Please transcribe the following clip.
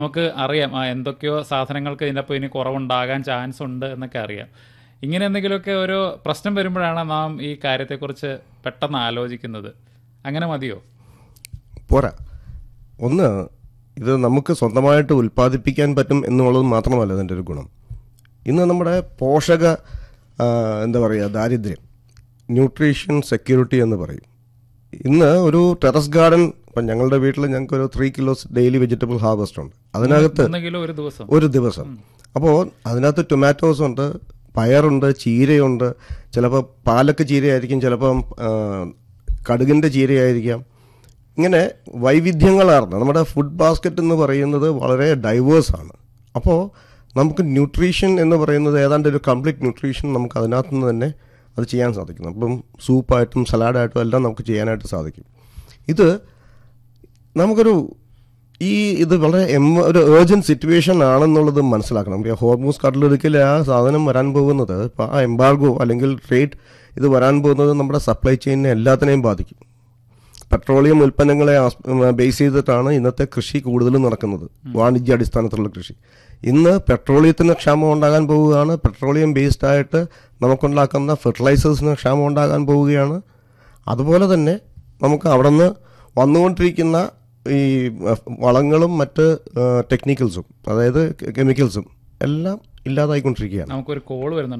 നമുക്ക് അറിയാം ആ എന്തൊക്കെയോ സാധനങ്ങൾക്ക് ഇതിൻ്റെ ഒപ്പം ഇനി കുറവുണ്ടാകാൻ ചാൻസ് ഉണ്ട് എന്നൊക്കെ അറിയാം ഇങ്ങനെ എന്തെങ്കിലുമൊക്കെ ഒരു പ്രശ്നം വരുമ്പോഴാണ് നാം ഈ കാര്യത്തെക്കുറിച്ച് പെട്ടെന്ന് ആലോചിക്കുന്നത് അങ്ങനെ മതിയോ പോരാ ഒന്ന് ഇത് നമുക്ക് സ്വന്തമായിട്ട് ഉൽപ്പാദിപ്പിക്കാൻ പറ്റും എന്നുള്ളത് മാത്രമല്ല ഇതിൻ്റെ ഒരു ഗുണം ഇന്ന് നമ്മുടെ പോഷക ആ, എന്താ പറയുക ദാരിദ്ര്യം ന്യൂട്രീഷൻ സെക്യൂരിറ്റി എന്ന് പറയും ഇന്ന് ഒരു ടെറസ് ഗാർഡൻ ഇപ്പം ഞങ്ങളുടെ വീട്ടിൽ ഞങ്ങൾക്ക് ഒരു three kilos daily vegetable harvest ഉണ്ട് അതിനകത്ത് ഒന്നെങ്കിലും ഒരു ദിവസം ഒരു ദിവസം അപ്പോൾ അതിനകത്ത് ടൊമാറ്റോസ് ഉണ്ട് പയറുണ്ട് ചീരയുണ്ട് ചിലപ്പോൾ പാലക്ക് ചീരയായിരിക്കും ചിലപ്പം ആ, കടുകിൻ്റെ ചീരയായിരിക്കാം ഇങ്ങനെ വൈവിധ്യങ്ങളാർന്ന നമ്മുടെ ഫുഡ് ബാസ്ക്കറ്റ് എന്ന് പറയുന്നത് വളരെ ഡൈവേഴ്സ് ആണ് അപ്പോൾ നമുക്ക് ന്യൂട്രീഷൻ എന്ന് പറയുന്നത് ഏതാണ്ട് ഒരു കംപ്ലീറ്റ് ന്യൂട്രീഷൻ നമുക്ക് അതിനകത്ത് നിന്ന് തന്നെ അത് ചെയ്യാൻ സാധിക്കും അപ്പം സൂപ്പായിട്ടും സലാഡായിട്ടും എല്ലാം നമുക്ക് ചെയ്യാനായിട്ട് സാധിക്കും ഇത് നമുക്കൊരു ഈ ഇത് വളരെ എം ഒരു ഏർജൻറ്റ് സിറ്റുവേഷൻ ആണെന്നുള്ളത് മനസ്സിലാക്കണം ഈ ഹോർമോസ് കടലൊരിക്കൽ ആ സാധനം വരാൻ പോകുന്നത് ഇപ്പോൾ ആ എംബാർഗോ അല്ലെങ്കിൽ ട്രേഡ് ഇത് വരാൻ പോകുന്നത് നമ്മുടെ സപ്ലൈ ചെയിനിനെ എല്ലാത്തിനെയും ബാധിക്കും പെട്രോളിയം ഉൽപ്പന്നങ്ങളെ ബേസ് ചെയ്തിട്ടാണ് ഇന്നത്തെ കൃഷി കൂടുതലും നടക്കുന്നത് വാണിജ്യ അടിസ്ഥാനത്തിലുള്ള കൃഷി ഇന്ന് പെട്രോളിയത്തിന് ക്ഷാമം ഉണ്ടാകാൻ പോവുകയാണ് പെട്രോളിയം ബേസ്ഡ് ആയിട്ട് നമുക്കുണ്ടാക്കുന്ന ഫെർട്ടിലൈസേഴ്സിന് ക്ഷാമം ഉണ്ടാകാൻ പോവുകയാണ് അതുപോലെ തന്നെ നമുക്ക് അവിടെ നിന്ന് വന്നുകൊണ്ടിരിക്കുന്ന ഈ അഹ്, വളങ്ങളും മറ്റ് ടെക്നിക്കൽസും അതായത് കെമിക്കൽസും എല്ലാം ഇല്ലാതായിക്കൊണ്ടിരിക്കുകയാണ് നമുക്കൊരു കോൾ വരുന്നുണ്ട്